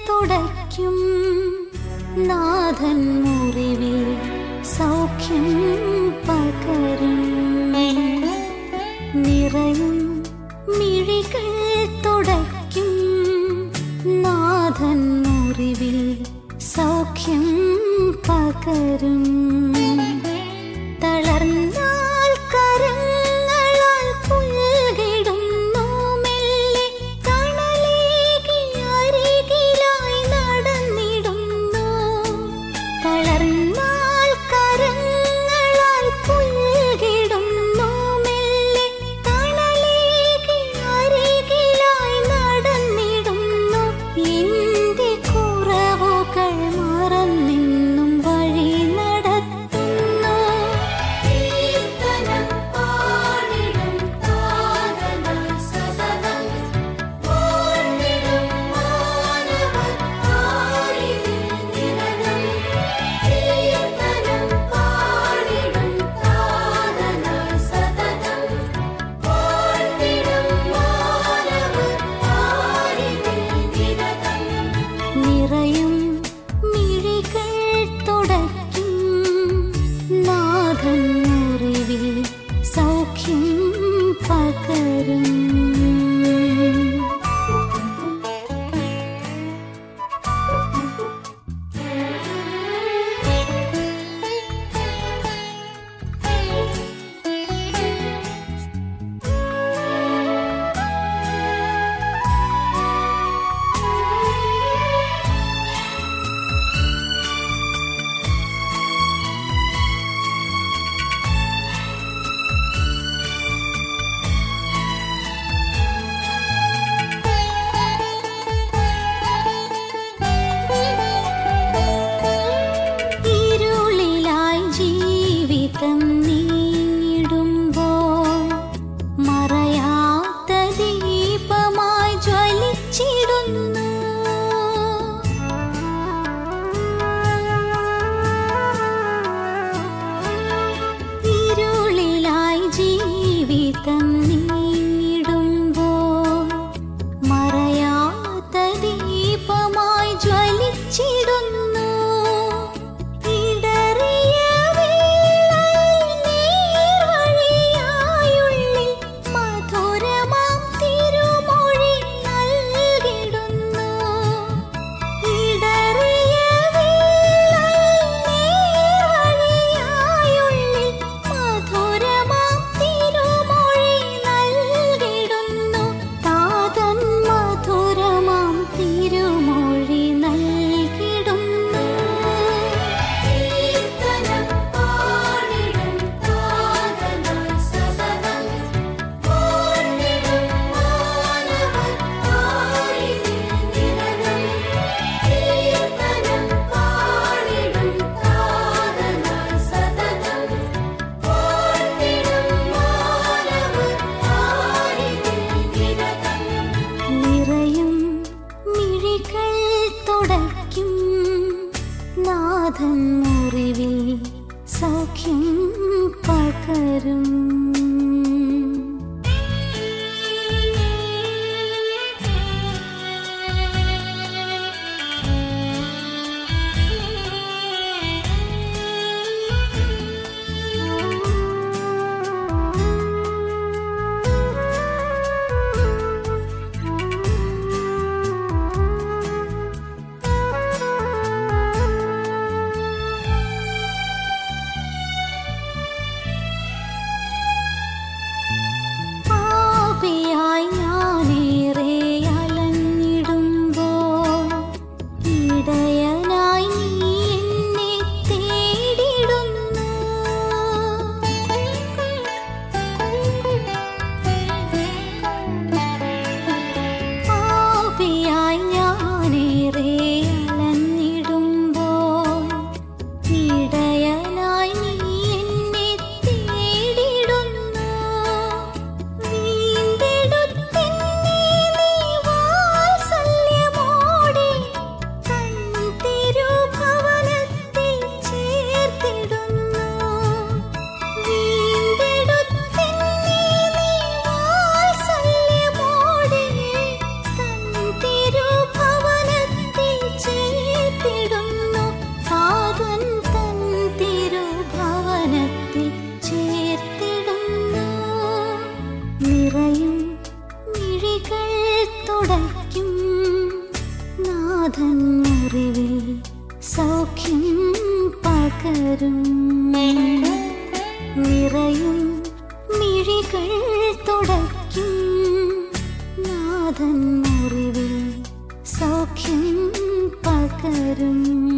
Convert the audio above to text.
തുടയ്ക്കും നാഥൻ മുറിവിൽ സൗഖ്യം പകരും നിറയും മിഴികൾ തുടയ്ക്കും നാഥൻ മുറിവിൽ സൗഖ്യം പകരും തളർന്നാൽ കരങ്ങളാൽ പുൽകിടുന്നു മെല്ലെ തണലേകി അരികിലായി നടന്നിടുന്നു തളർന്നാൽ കരങ്ങളാൽ പുൽകിടുന്നു മെല്ലെ തണലേകി അരികിലായി നടന്നിടുന്നു എന്റെ കുറവുകൾ മറന്നെന്നും വഴി നടത്തുന്നു കീർത്തനം പാടിടും താതനായി സതതം ഓർമ്മിടും മാനവർ ആരിതിൽ നിരതം കീർത്തനം പാടിടും താതനായി സതതം ഓർമ്മിടും മാനവർ ആരിതിൽ നിരതം നിറയും മിഴികൾ തുടയ്ക്കും നാഥൻ മുറിവിൽ സൗഖ്യം പകരും ഇരുളിലായി ജീവിതം നീങ്ങിടുമ്പോൾ മറയാത്ത ദീപമായി ജ്വലിച്ചിടുന്നു ഇരുളിലായി ജീവിതം നീങ്ങിടുമ്പോൾ മറയാത്ത ദീപമായി ജ്വലിച്ചിടുന്നു ഇടറിയ വേളയിൽ നേർവഴിയായുള്ളിൽ മധുരമാം തിരുമൊഴി നൽകിടുന്നു ഇടറിയ വേളയിൽ നേർവഴിയായുള്ളിൽ മധുരമാം തിരുമൊഴി നൽകിടുന്നു താതൻ മധുരമാം തിരുമൊഴി നൽകിടുന്നു കീർത്തനം പാടിടും താതനായി സതതം ഓർമ്മിടും മാനവർ ആരിതിൽ നിരതം കീർത്തനം പാടിടും താതനായി സതതം ഓർമ്മിടും മാനവർ ആരിതിൽ നിരതം നിറയും മിഴികൾ തുടയ്ക്കും നാഥൻ മുറിവിൽ സൗഖ്യം പകരും നാഥൻ മുറിവിൽ സൗഖ്യം പകരും നിറയും മിഴികൾ തുടയ്ക്കും നാഥൻ മുറിവിൽ സൗഖ്യം പകരും